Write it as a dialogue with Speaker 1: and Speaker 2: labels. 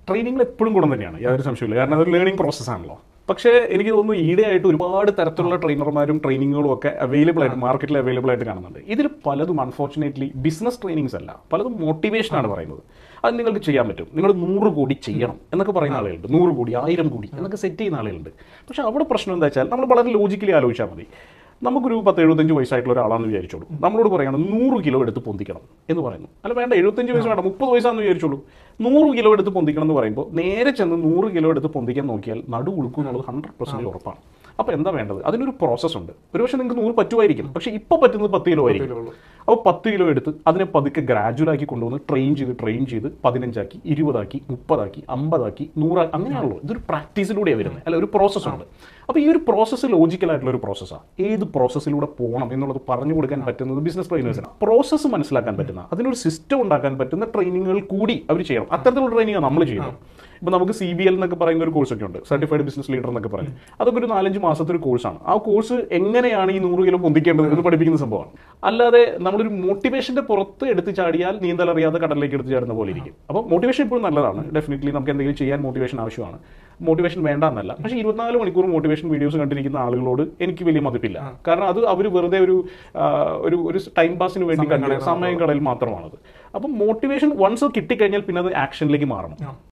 Speaker 1: ട്രെയിനിങ്ങിൽ എപ്പോഴും ഗുണം തന്നെയാണ് യാതൊരു സംശയമില്ല കാരണം അതൊരു ലേണിംഗ് പ്രോസസ്സാണല്ലോ പക്ഷേ എനിക്ക് തോന്നുന്നു ഈടെയായിട്ട് ഒരുപാട് തരത്തിലുള്ള ട്രെയിനർമാരും ട്രെയിനിങ്ങുകളും ഒക്കെ അവൈലബിൾ ആയിട്ട് മാർക്കറ്റിൽ അവൈലബിൾ ആയിട്ട് കാണുന്നുണ്ട് ഇതിൽ പലതും അൺഫോർച്ചുനേറ്റ്ലി ബിസിനസ് ട്രെയിനിങ്സ് അല്ല പലതും മോട്ടിവേഷൻ ആണ് പറയുന്നത് അത് നിങ്ങൾക്ക് ചെയ്യാൻ പറ്റും നിങ്ങൾ നൂറ് കോടി ചെയ്യണം എന്നൊക്കെ പറയുന്ന ആളുകളുണ്ട് നൂറ് കോടി ആയിരം കോടി എന്നൊക്കെ സെറ്റ് ചെയ്യുന്ന ആളുകളുണ്ട് പക്ഷേ അവിടെ പ്രശ്നം എന്താ വെച്ചാൽ നമ്മൾ വളരെ ലോജിക്കലി ആലോചിച്ചാൽ മതി നമുക്കൊരു പത്ത് എഴുപത്തഞ്ച് വയസ്സായിട്ടുള്ള ഒരാളാണെന്ന് വിചാരിച്ചോളൂ നമ്മളോട് പറയണം നൂറ് കിലോ എടുത്ത് പൊന്തിക്കണം എന്ന് പറയുന്നു അല്ല വേണ്ട എഴുപത്തഞ്ച് വയസ്സ് വേണ്ട മുപ്പത് വയസ്സാണെന്ന് വിചാരിച്ചോളൂ നൂറ് കിലോ എടുത്ത് പൊന്തിക്കണം എന്ന് പറയുമ്പോൾ നേരെ ചെന്ന് നൂറ് കിലോ എടുത്ത് പൊന്തിക്കാൻ നോക്കിയാൽ നടു ഉളുക്കും എന്നുള്ളത് ഹൺഡ്രഡ് പെർസെൻറ്റ് ഉറപ്പാണ് അപ്പോൾ എന്താ വേണ്ടത് അതിനൊരു പ്രോസസ്സ് ഉണ്ട് ഒരുപക്ഷെ നിങ്ങൾക്ക് നൂറ് പറ്റുമായിരിക്കും പക്ഷേ ഇപ്പോൾ പറ്റുന്നത് പത്ത് കിലോ ആയിരിക്കും അപ്പോൾ പത്ത് കിലോ എടുത്ത് അതിനെ പതുക്കെ ഗ്രാജുവൽ ആക്കി കൊണ്ടുവന്ന് ട്രെയിൻ ചെയ്ത് ട്രെയിൻ ചെയ്ത് പതിനഞ്ചാക്കി ഇരുപതാക്കി മുപ്പതാക്കി അമ്പതാക്കി നൂറാക്കി അങ്ങനെയാണല്ലോ ഇതൊരു പ്രാക്ടീസിലൂടെയാണ് വരുന്നത് അല്ല ഒരു പ്രോസസ്സ് ഉണ്ട് അപ്പോൾ ഈ ഒരു പ്രോസസ്സ് ലോജിക്കൽ ആയിട്ടുള്ള ഒരു പ്രോസസ്സാണ് ഏത് പ്രോസസ്സിലൂടെ പോകണം എന്നുള്ളത് പറഞ്ഞു കൊടുക്കാൻ പറ്റുന്നത് ബിസിനസ് ട്രെയിനേഴ്സിനാണ് പ്രോസസ്സ് മനസ്സിലാക്കാൻ പറ്റുന്ന അതിനൊരു സിസ്റ്റം ഉണ്ടാക്കാൻ പറ്റുന്ന ട്രെയിനിങ്ങുകൾ കൂടി അവർ ചെയ്യണം അത്തരത്തിലുള്ള ട്രെയിനിങ് നമ്മൾ ചെയ്യുന്നത് ഇപ്പോൾ നമുക്ക് സി ബി എൽ എന്നൊക്കെ പറയുന്ന ഒരു കോഴ്സൊക്കെ ഉണ്ട് സർട്ടിഫൈഡ് ബിസിനസ് ലീഡർ എന്നൊക്കെ പറയും അതൊക്കെ ഒരു നാലഞ്ച് മാസത്തെ ഒരു കോഴ്സാണ് ആ കോഴ്സ് എങ്ങനെയാണ് ഈ നൂറ് കിലോ പൊന്തിക്കേണ്ടത് എന്ന് പഠിപ്പിക്കുന്ന സംഭവമാണ് അല്ലാതെ നമ്മളൊരു മോട്ടിവേഷന്റെ പുറത്ത് എടുത്ത് ചാടിയാൽ നീന്തൽ അറിയാതെ കടലിലേക്ക് എടുത്ത് ചാടുന്ന പോലെ ഇരിക്കും അപ്പോൾ മോട്ടിവേഷൻ ഇപ്പോഴും നല്ലതാണ് ഡെഫിനറ്റ്ലി നമുക്ക് എന്തെങ്കിലും ചെയ്യാൻ മോട്ടിവേഷൻ ആവശ്യമാണ് മോട്ടിവേഷൻ വേണ്ട എന്നല്ല പക്ഷേ ഇരുപത്തിനാല് മണിക്കൂർ മോട്ടിവേഷൻ വീഡിയോസ് കണ്ടിരിക്കുന്ന ആളുകളോട് എനിക്ക് വലിയ മതിപ്പില്ല കാരണം അത് അവർ വെറുതെ ഒരു ആ, ഒരു ഒരു ടൈം പാസിന് വേണ്ടി കണ്ട സമയം കളയിൽ മാത്രമാണത് അപ്പം മോട്ടിവേഷൻ വൺസ് കിട്ടിക്കഴിഞ്ഞാൽ പിന്നെ അത് ആക്ഷനിലേക്ക് മാറണം